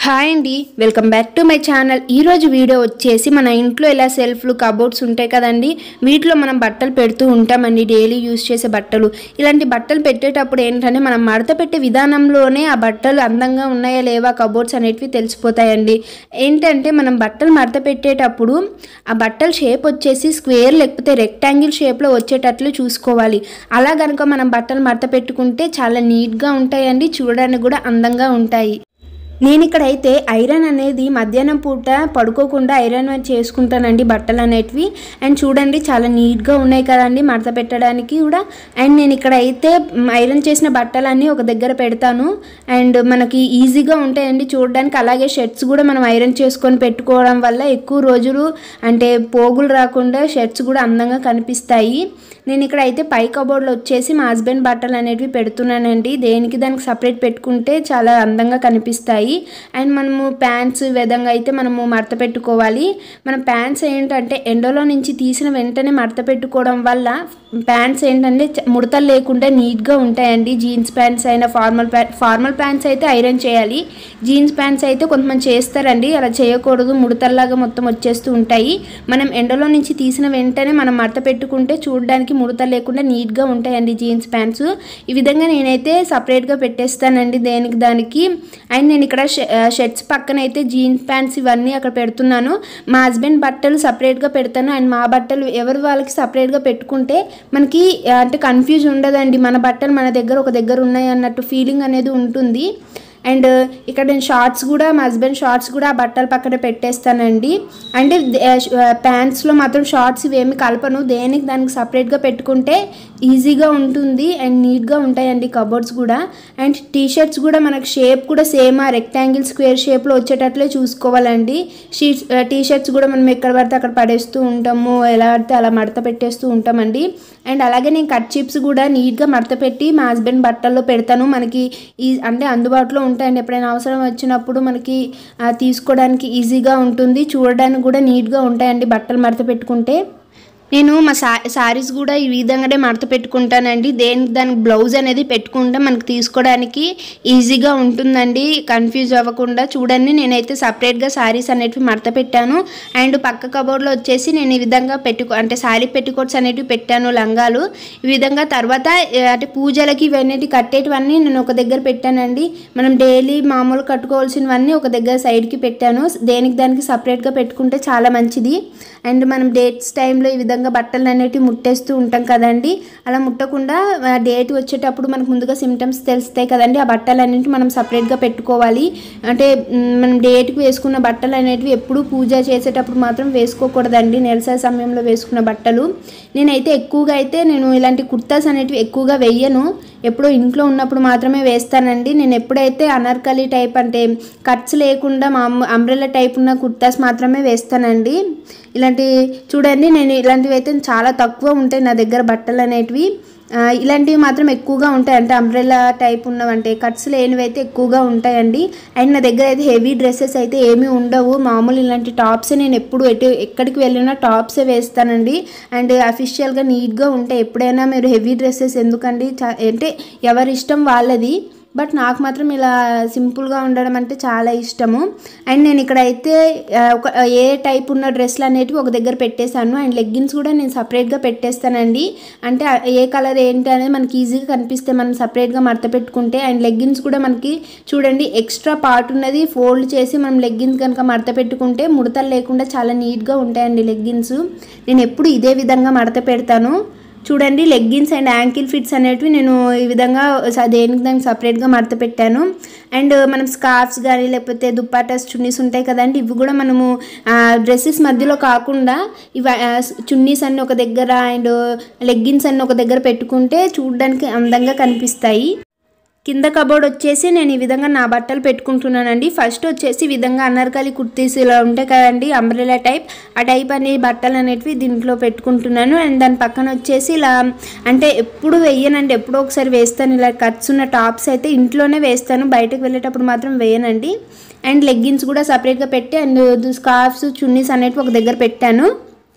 hi అండి welcome back to my channel ఈరోజు video వచ్చేసి మన ఇంట్లో ఇలా సెల్ఫ్లు కబోర్డ్స్ ఉంటాయి కదండి వీటిలో మనం బట్టలు పెడుతూ ఉంటామండి డైలీ యూస్ చేసే బట్టలు ఇలాంటి బట్టలు పెట్టేటప్పుడు ఏంటంటే మనం మడత పెట్టే విధానంలోనే ఆ బట్టలు అందంగా ఉన్నాయా లేవా కబోర్డ్స్ అనేటివి తెలిసిపోతాయండి ఏంటంటే మనం బట్టలు మడత పెట్టేటప్పుడు ఆ బట్టల షేప్ వచ్చేసి స్క్వేర్ లేకపోతే రెక్టాంగిల్ షేప్లో వచ్చేటట్లు చూసుకోవాలి అలా కనుక మనం బట్టలు మడత పెట్టుకుంటే చాలా నీట్గా ఉంటాయండి చూడడానికి కూడా అందంగా ఉంటాయి నేను ఇక్కడైతే ఐరన్ అనేది మధ్యాహ్నం పూట పడుకోకుండా ఐరన్ చేసుకుంటానండి బట్టలు అనేటివి అండ్ చూడండి చాలా నీట్గా ఉన్నాయి కదండి మడత పెట్టడానికి కూడా అండ్ నేను ఇక్కడ అయితే మ్, ఐరన్ చేసిన బట్టలన్నీ ఒక దగ్గర పెడతాను అండ్ మనకి ఈజీగా ఉంటాయండి చూడడానికి అలాగే షర్ట్స్ కూడా మనం ఐరన్ చేసుకొని పెట్టుకోవడం వల్ల ఎక్కువ రోజులు అంటే పోగులు రాకుండా షర్ట్స్ కూడా అందంగా కనిపిస్తాయి నేను ఇక్కడ అయితే పై కబోర్డ్లో వచ్చేసి మా హస్బెండ్ బట్టలు అనేటివి పెడుతున్నానండి దేనికి దానికి సపరేట్ పెట్టుకుంటే చాలా అందంగా కనిపిస్తాయి అండ్ మనము ప్యాంట్స్ ఈ విధంగా అయితే మనము మడత పెట్టుకోవాలి మన ప్యాంట్స్ ఏంటంటే ఎండలో నుంచి తీసిన వెంటనే మడత పెట్టుకోవడం వల్ల ప్యాంట్స్ ఏంటంటే చ- ముడతలు లేకుండా నీట్గా ఉంటాయండి జీన్స్ ప్యాంట్స్ అయినా ఫార్మల్ ప్యాంట్ ఫార్మల్ ప్యాంట్స్ అయితే ఐరన్ చేయాలి జీన్స్ ప్యాంట్స్ అయితే కొంతమంది చేస్తారండి అలా చేయకూడదు ముడతల్లాగా మొత్తం వచ్చేస్తూ ఉంటాయి మనం ఎండలో నుంచి తీసిన వెంటనే మనం మడత పెట్టుకుంటే చూడడానికి ముడత లేకుండా నీట్గా ఉంటాయండి జీన్స్ ప్యాంట్స్ ఈ విధంగా నేనైతే సపరేట్గా పెట్టేస్తానండి దేనికి దానికి అండ్ నేను ఇక్కడ ష- ఆ, షర్ట్స్ పక్కన అయితే జీన్స్ ప్యాంట్స్ ఇవన్నీ అక్కడ పెడుతున్నాను మా హస్బెండ్ బట్టలు సపరేట్గా పెడతాను అండ్ మా బట్టలు ఎవరి వాళ్ళకి సపరేట్గా పెట్టుకుంటే మనకి ఆ, అంటే కన్ఫ్యూజ్ ఉండదండి మన బట్టలు మన దగ్గర ఒక దగ్గర ఉన్నాయి అన్నట్టు ఫీలింగ్ అనేది ఉంటుంది అండ్ ఇక్కడ నేను షార్ట్స్ కూడా మా హస్బెండ్ షార్ట్స్ కూడా ఆ బట్టల పక్కన పెట్టేస్తానండి అంటే ప్యాంట్స్లో మాత్రం షార్ట్స్ ఇవేమి కలపను దేనికి దానికి సపరేట్గా పెట్టుకుంటే ఈజీగా ఉంటుంది అండ్ నీట్గా ఉంటాయండి కబోర్డ్స్ కూడా అండ్ టీ షర్ట్స్ కూడా మనకు షేప్ కూడా సేమ్ ఆ రెక్టాంగిల్ స్క్వేర్ షేప్లో వచ్చేటట్లే చూసుకోవాలండి షీట్స్ టీ షర్ట్స్ కూడా మనం ఎక్కడ పడితే అక్కడ పడేస్తూ ఉంటాము ఎలా పడితే అలా మడత పెట్టేస్తూ ఉంటామండి అండ్ అలాగే నేను కట్ చిప్స్ కూడా నీట్గా మడత పెట్టి మా హస్బెండ్ బట్టల్లో పెడతాను మనకి ఈ అంటే అందుబాటులో ఉంటాయండి ఎప్పుడైనా అవసరం వచ్చినప్పుడు మనకి ఆ, తీసుకోవడానికి ఈజీగా ఉంటుంది చూడడానికి కూడా నీట్గా ఉంటాయండి బట్టలు మడత పెట్టుకుంటే నేను మా సా శారీస్ కూడా ఈ విధంగానే మడత పెట్టుకుంటానండి దేనికి దానికి బ్లౌజ్ అనేది పెట్టుకుంటే మనకు తీసుకోవడానికి ఈజీగా ఉంటుందండి కన్ఫ్యూజ్ అవ్వకుండా చూడండి నేనైతే సపరేట్గా శారీస్ అనేటివి మడత పెట్టాను అండ్ పక్క కబోర్డ్లో వచ్చేసి నేను ఈ విధంగా పెట్టుకో అంటే శారీ పెట్టుకోట్స్ అనేటివి పెట్టాను లంగాలు ఈ విధంగా తర్వాత ఏ, అంటే పూజలకి ఇవన్నీ కట్టేటివన్నీ నేను ఒక దగ్గర పెట్టానండి మనం డైలీ మామూలు కట్టుకోవాల్సినవన్నీ ఒక దగ్గర సైడ్కి పెట్టాను దేనికి దానికి సపరేట్గా పెట్టుకుంటే చాలా మంచిది అండ్ మనం డేట్స్ టైంలో ఈ విధంగా బట్టలు అనేటివి ముట్టేస్తూ ఉంటాం కదండి అలా ముట్టకుండా ఆ, డేట్ వచ్చేటప్పుడు మనకు ముందుగా సిమ్టమ్స్ తెలుస్తాయి కదండి ఆ బట్టలు అనేటివి మనం సపరేట్గా పెట్టుకోవాలి అంటే మ్, మనం డేట్కి వేసుకున్న బట్టలు అనేటివి ఎప్పుడు పూజ చేసేటప్పుడు మాత్రం వేసుకోకూడదండి నెలసరి సమయంలో వేసుకున్న బట్టలు నేనైతే ఎక్కువగా అయితే నేను ఇలాంటి కుర్తాస్ అనేటివి ఎక్కువగా వెయ్యను ఎప్పుడో ఇంట్లో ఉన్నప్పుడు మాత్రమే వేస్తానండి నేను ఎప్పుడైతే అనార్కలి టైప్ అంటే కట్స్ లేకుండా మా అంబ్రెల్లా టైప్ ఉన్న కుర్తాస్ మాత్రమే వేస్తానండి ఇలాంటి చూడండి నేను ఇలాంటివి అయితే చాలా తక్కువ ఉంటాయి నా దగ్గర బట్టలు అనేటివి ఆ, ఇలాంటివి మాత్రం ఎక్కువగా ఉంటాయి అంటే అంబ్రెల్లా టైప్ ఉన్నవంటే కట్స్ లేనివి అయితే ఎక్కువగా ఉంటాయండి అండ్ నా దగ్గర అయితే హెవీ డ్రెస్సెస్ అయితే ఏమీ ఉండవు మామూలు ఇలాంటి టాప్స్ నేను ఎప్పుడు ఎటు ఎక్కడికి వెళ్ళినా టాప్సే వేస్తానండి అండ్ అఫీషియల్గా నీట్గా ఉంటాయి ఎప్పుడైనా మీరు హెవీ డ్రెస్సెస్ ఎందుకండి చా- అంటే ఎవరి ఇష్టం వాళ్ళది బట్ నాకు మాత్రం ఇలా సింపుల్గా ఉండడం అంటే చాలా ఇష్టము అండ్ నేను ఇక్కడ అయితే ఆ, ఒక ఏ టైప్ ఉన్న డ్రెస్లు అనేటివి ఒక దగ్గర పెట్టేశాను అండ్ లెగ్గిన్స్ కూడా నేను సపరేట్గా పెట్టేస్తానండి అంటే ఆ ఏ కలర్ ఏంటి అనేది మనకి ఈజీగా కనిపిస్తే మనం సపరేట్గా మడత పెట్టుకుంటే అండ్ లెగ్గిన్స్ కూడా మనకి చూడండి ఎక్స్ట్రా పార్ట్ ఉన్నది ఫోల్డ్ చేసి మనం లెగ్గిన్స్ కనుక మడత పెట్టుకుంటే ముడతలు లేకుండా చాలా నీట్గా ఉంటాయండి లెగ్గిన్స్ నేను ఎప్పుడు ఇదే విధంగా మడత పెడతాను చూడండి లెగ్గిన్స్ అండ్ యాంకిల్ ఫిట్స్ అనేటివి నేను ఈ విధంగా స- దేనికి దానికి సపరేట్గా మడత పెట్టాను అండ్ మనం స్కార్ఫ్స్ కానీ లేకపోతే దుప్పాటాస్ చున్నీస్ ఉంటాయి కదండి ఇవి కూడా మనము డ్రెస్సెస్ మధ్యలో కాకుండా ఇవి ఆ, చున్నీస్ అన్ని ఒక దగ్గర అండ్ లెగ్గిన్స్ అన్ని ఒక దగ్గర పెట్టుకుంటే చూడడానికి అందంగా కనిపిస్తాయి కింద కబోర్డ్ వచ్చేసి నేను ఈ విధంగా నా బట్టలు పెట్టుకుంటున్నానండి ఫస్ట్ వచ్చేసి ఈ విధంగా అనార్కలి కుర్తీస్ ఇలా ఉంటాయి కదండి అంబ్రెలా టైప్ ఆ టైప్ అనే బట్టలు అనేటివి దీంట్లో పెట్టుకుంటున్నాను అండ్ దాని పక్కన వచ్చేసి ఇలా అంటే ఎప్పుడు వేయనండి ఎప్పుడో ఒకసారి వేస్తాను ఇలా కట్స్ ఉన్న టాప్స్ అయితే ఇంట్లోనే వేస్తాను బయటకు వెళ్ళేటప్పుడు మాత్రం వేయనండి అండ్ లెగ్గిన్స్ కూడా సపరేట్గా పెట్టి అండ్ స్కార్ఫ్స్ చున్నీస్ అనేటివి ఒక దగ్గర పెట్టాను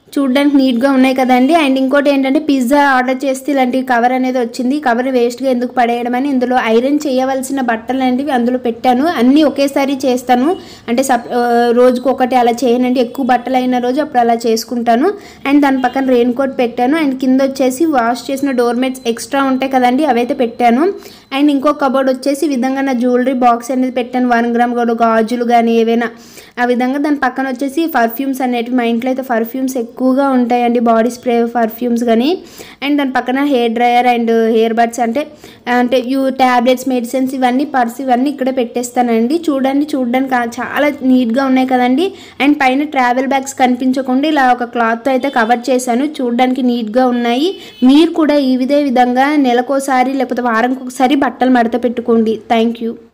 చూడడానికి నీట్గా ఉన్నాయి కదండి అండ్ ఇంకోటి ఏంటంటే పిజ్జా ఆర్డర్ చేస్తే ఇలాంటి కవర్ అనేది వచ్చింది కవర్ వేస్ట్గా ఎందుకు పడేయడం అని ఇందులో ఐరన్ చేయవలసిన బట్టలు అనేవి అందులో పెట్టాను అన్నీ ఒకేసారి చేస్తాను అంటే సప్ ఆ, రోజుకు ఒకటి అలా చేయనండి ఎక్కువ బట్టలు అయిన రోజు అప్పుడు అలా చేసుకుంటాను అండ్ దాని పక్కన రెయిన్ కోట్ పెట్టాను అండ్ కింద వచ్చేసి వాష్ చేసిన డోర్మేట్స్ ఎక్స్ట్రా ఉంటాయి కదండి అవైతే పెట్టాను అండ్ ఇంకో కబోర్డ్ వచ్చేసి ఈ విధంగా నా జ్యువెలరీ బాక్స్ అనేది పెట్టాను వన్ గ్రామ్ కూడా గాజులు కానీ ఏవైనా ఆ విధంగా దాని పక్కన వచ్చేసి పర్ఫ్యూమ్స్ అనేటివి మా ఇంట్లో అయితే పర్ఫ్యూమ్స్ ఎక్కువగా ఉంటాయండి బాడీ స్ప్రే పర్ఫ్యూమ్స్ కానీ అండ్ దాని పక్కన hair dryer and hair buds అంటే అంటే యూ ట్యాబ్లెట్స్ మెడిసిన్స్ ఇవన్నీ పర్స్ ఇవన్నీ ఇక్కడే పెట్టేస్తానండి చూడండి చూడడానికి ఆ- చాలా నీట్గా ఉన్నాయి కదండి అండ్ పైన ట్రావెల్ బ్యాగ్స్ కనిపించకుండా ఇలా ఒక క్లాత్తో అయితే కవర్ చేశాను చూడడానికి నీట్గా ఉన్నాయి మీరు కూడా ఈ విధే విధంగా నెలకోసారి లేకపోతే వారంకి ఒకసారి బట్టలు మడత పెట్టుకోండి థ్యాంక్ యూ